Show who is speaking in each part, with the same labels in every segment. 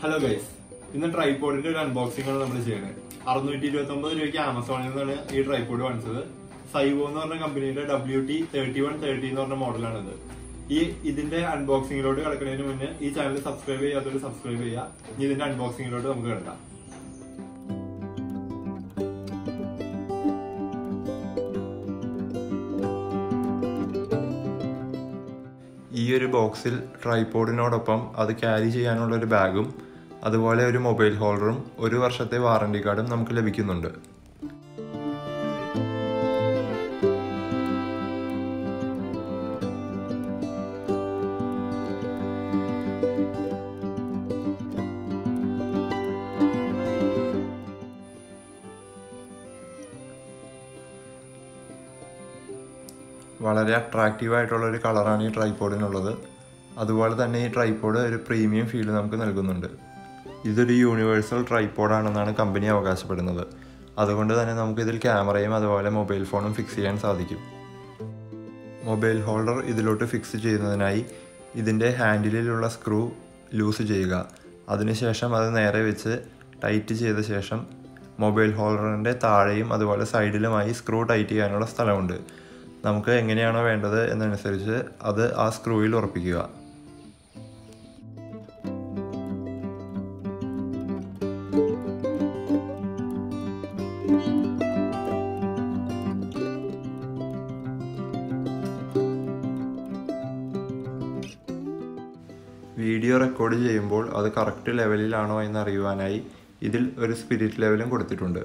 Speaker 1: hello guys ഇന്ന് ട്രൈപോഡിന്റെ ഒരു unboxing ആണ് നമ്മൾ ചെയ്യുന്നത് അറുന്നൂറ്റി ഇരുപത്തി ഒമ്പത് രൂപയ്ക്ക് ആമസോണിൽ നിന്നാണ് ഈ ട്രൈപോഡ് വാങ്ങിച്ചത് സൈവോ എന്ന് പറഞ്ഞ കമ്പനിയുടെ W T thirty one thirty എന്ന് പറഞ്ഞ മോഡലാണിത് ഈ ഇതിന്റെ അൺബോക്സിംഗിലോട്ട് കിടക്കുന്നതിന് മുന്നേ ഈ ചാനൽ സബ്സ്ക്രൈബ് ചെയ്യാത്തവർ സബ്സ്ക്രൈബ് ചെയ്യുക ഇനി ഇതിന്റെ അൺബോക്സിംഗിലോട്ട് നമുക്ക് കിടക്കാം ഈ ഒരു ബോക്സിൽ ട്രൈപോഡിനോടൊപ്പം അത് ക്യാരി ചെയ്യാനുള്ള ഒരു ബാഗും അതുപോലെ ഒരു മൊബൈൽ ഹോൾഡറും ഒരു വർഷത്തെ വാറണ്ടി കാർഡും നമുക്ക് ലഭിക്കുന്നുണ്ട് വളരെ അട്രാക്റ്റീവ് ആയിട്ടുള്ള ഒരു കളറാണ് ഈ ട്രൈപോഡിനുള്ളത് അതുപോലെ തന്നെ ഈ ട്രൈപോഡ് ഒരു പ്രീമിയം ഫീൽ നമുക്ക് നൽകുന്നുണ്ട് ഇതൊരു യൂണിവേഴ്സൽ ട്രൈപോഡാണെന്നാണ് കമ്പനി അവകാശപ്പെടുന്നത് അതുകൊണ്ട് തന്നെ നമുക്ക് ഇതിൽ ക്യാമറയും അതുപോലെ മൊബൈൽ ഫോണും ഫിക്സ് ചെയ്യാൻ സാധിക്കും മൊബൈൽ ഹോൾഡർ ഇതിലോട്ട് ഫിക്സ് ചെയ്യുന്നതിനായി ഇതിൻ്റെ ഹാൻഡിലിലുള്ള സ്ക്രൂ ലൂസ് ചെയ്യുക അതിനുശേഷം അത് നേരെ വെച്ച് ടൈറ്റ് ചെയ്ത ശേഷം മൊബൈൽ ഹോൾഡറിൻ്റെ താഴെയും അതുപോലെ സൈഡിലുമായി സ്ക്രൂ ടൈറ്റ് ചെയ്യാനുള്ള സ്ഥലമുണ്ട് നമുക്ക് എങ്ങനെയാണോ വേണ്ടത് എന്നനുസരിച്ച് അത് ആ സ്ക്രൂയിൽ ഉറപ്പിക്കുക വീഡിയോ റെക്കോർഡ് ചെയ്യുമ്പോൾ അത് കറക്റ്റ് ലെവലിലാണോ എന്ന് അറിയുവാനായി ഇതിൽ ഒരു സ്പിരിറ്റ് ലെവലും കൊടുത്തിട്ടുണ്ട്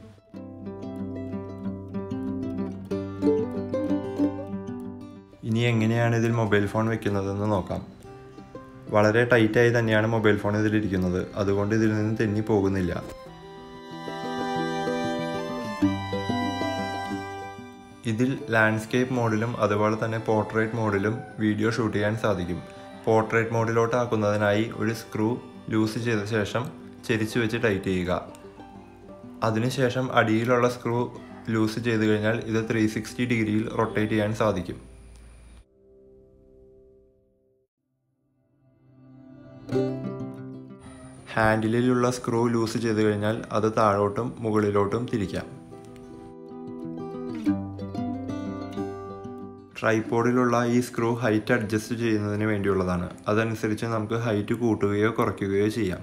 Speaker 1: ഇനി എങ്ങനെയാണ് ഇതിൽ മൊബൈൽ ഫോൺ വെക്കുന്നതെന്ന് നോക്കാം വളരെ ടൈറ്റായി തന്നെയാണ് മൊബൈൽ ഫോൺ ഇതിലിരിക്കുന്നത് അതുകൊണ്ട് ഇതിൽ നിന്ന് തെന്നി പോകുന്നില്ല ഇതിൽ ലാൻഡ്സ്കേപ്പ് മോഡിലും അതുപോലെ തന്നെ പോർട്രേറ്റ് മോഡിലും വീഡിയോ ഷൂട്ട് ചെയ്യാൻ സാധിക്കും പോർട്രേറ്റ് മോഡിലോട്ട് ആക്കുന്നതിനായി ഒരു സ്ക്രൂ ലൂസ് ചെയ്ത ശേഷം ചെരിച്ചു വെച്ച് ടൈറ്റ് ചെയ്യുക അതിനുശേഷം അടിയിലുള്ള സ്ക്രൂ ലൂസ് ചെയ്ത് കഴിഞ്ഞാൽ ഇത് ത്രീ സിക്സ്റ്റി ഡിഗ്രിയിൽ റൊട്ടേറ്റ് ചെയ്യാൻ സാധിക്കും ഹാൻഡിലിലുള്ള സ്ക്രൂ ലൂസ് ചെയ്ത് കഴിഞ്ഞാൽ അത് താഴോട്ടും മുകളിലോട്ടും തിരിക്കാം ട്രൈപോഡിലുള്ള ഈ സ്ക്രൂ ഹൈറ്റ് അഡ്ജസ്റ്റ് ചെയ്യുന്നതിന് വേണ്ടിയുള്ളതാണ് അതനുസരിച്ച് നമുക്ക് ഹൈറ്റ് കൂട്ടുകയോ കുറയ്ക്കുകയോ ചെയ്യാം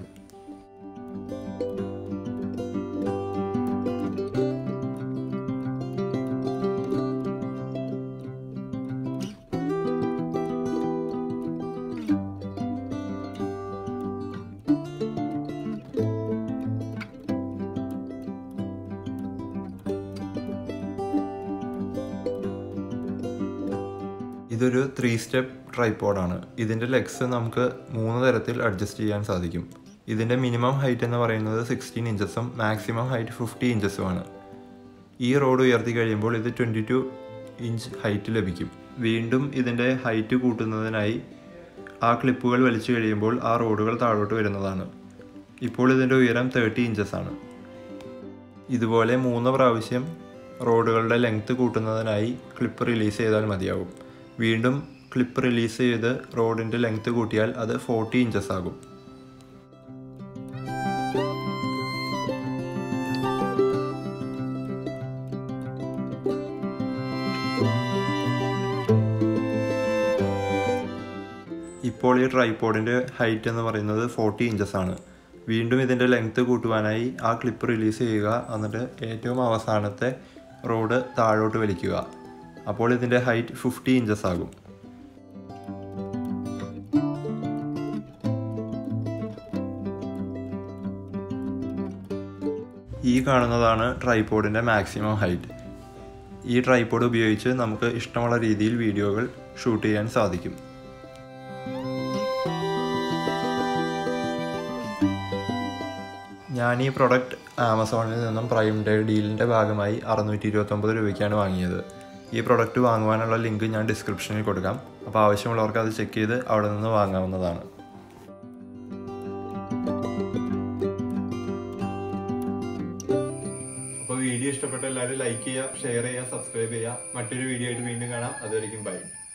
Speaker 1: ഇതൊരു ത്രീ സ്റ്റെപ്പ് ട്രൈപോഡാണ് ഇതിൻ്റെ ലെഗ്സ് നമുക്ക് മൂന്ന് തരത്തിൽ അഡ്ജസ്റ്റ് ചെയ്യാൻ സാധിക്കും ഇതിൻ്റെ മിനിമം ഹൈറ്റ് എന്ന് പറയുന്നത് സിക്സ്റ്റീൻ ഇഞ്ചസും മാക്സിമം ഹൈറ്റ് ഫിഫ്റ്റി ഇഞ്ചസുമാണ് ഈ റോഡ് ഉയർത്തി കഴിയുമ്പോൾ ഇത് ട്വൻറ്റി ടു ഇഞ്ച് ഹൈറ്റ് ലഭിക്കും വീണ്ടും ഇതിൻ്റെ ഹൈറ്റ് കൂട്ടുന്നതിനായി ആ ക്ലിപ്പുകൾ വലിച്ചു കഴിയുമ്പോൾ ആ റോഡുകൾ താഴോട്ട് വരുന്നതാണ് ഇപ്പോൾ ഇതിൻ്റെ ഉയരം തേർട്ടി ഇഞ്ചസ് ആണ് ഇതുപോലെ മൂന്ന് പ്രാവശ്യം റോഡുകളുടെ ലെങ്ത് കൂട്ടുന്നതിനായി ക്ലിപ്പ് റിലീസ് ചെയ്താൽ മതിയാകും വീണ്ടും ക്ലിപ്പ് റിലീസ് ചെയ്ത് റോഡിൻ്റെ ലെങ്ത് കൂട്ടിയാൽ അത് ഫോർട്ടി ഇഞ്ചസ് ആകും ഇപ്പോൾ ഈ ട്രൈപോഡിൻ്റെ ഹൈറ്റ് എന്ന് പറയുന്നത് ഫോർട്ടി ഇഞ്ചസ് ആണ് വീണ്ടും ഇതിൻ്റെ ലെങ്ത് കൂട്ടുവാനായി ആ ക്ലിപ്പ് റിലീസ് ചെയ്യുക എന്നിട്ട് ഏറ്റവും അവസാനത്തെ റോഡ് താഴോട്ട് വലിക്കുക അപ്പോൾ ഇതിൻ്റെ ഹൈറ്റ് ഫിഫ്റ്റി ഇഞ്ചസ് ആകും ഈ കാണുന്നതാണ് ട്രൈപോഡിൻ്റെ മാക്സിമം ഹൈറ്റ് ഈ ട്രൈപോഡ് ഉപയോഗിച്ച് നമുക്ക് ഇഷ്ടമുള്ള രീതിയിൽ വീഡിയോകൾ ഷൂട്ട് ചെയ്യാൻ സാധിക്കും ഞാൻ ഈ പ്രൊഡക്റ്റ് ആമസോണിൽ നിന്നും പ്രൈം ഡേ ഡീലിൻ്റെ ഭാഗമായി അറുന്നൂറ്റി ഇരുപത്തൊമ്പത് രൂപയ്ക്കാണ് വാങ്ങിയത് ഈ പ്രൊഡക്റ്റ് വാങ്ങുവാനുള്ള ലിങ്ക് ഞാൻ ഡിസ്ക്രിപ്ഷനിൽ കൊടുക്കാം അപ്പോൾ ആവശ്യമുള്ളവർക്ക് അത് ചെക്ക് ചെയ്ത് അവിടെ നിന്ന് വാങ്ങാവുന്നതാണ് അപ്പോൾ വീഡിയോ ഇഷ്ടപ്പെട്ട എല്ലാവരും ലൈക്ക് ചെയ്യുക ഷെയർ ചെയ്യുക സബ്സ്ക്രൈബ് ചെയ്യുക മറ്റൊരു വീഡിയോ ആയിട്ട് വീണ്ടും കാണാം അതുവരെയും ബൈ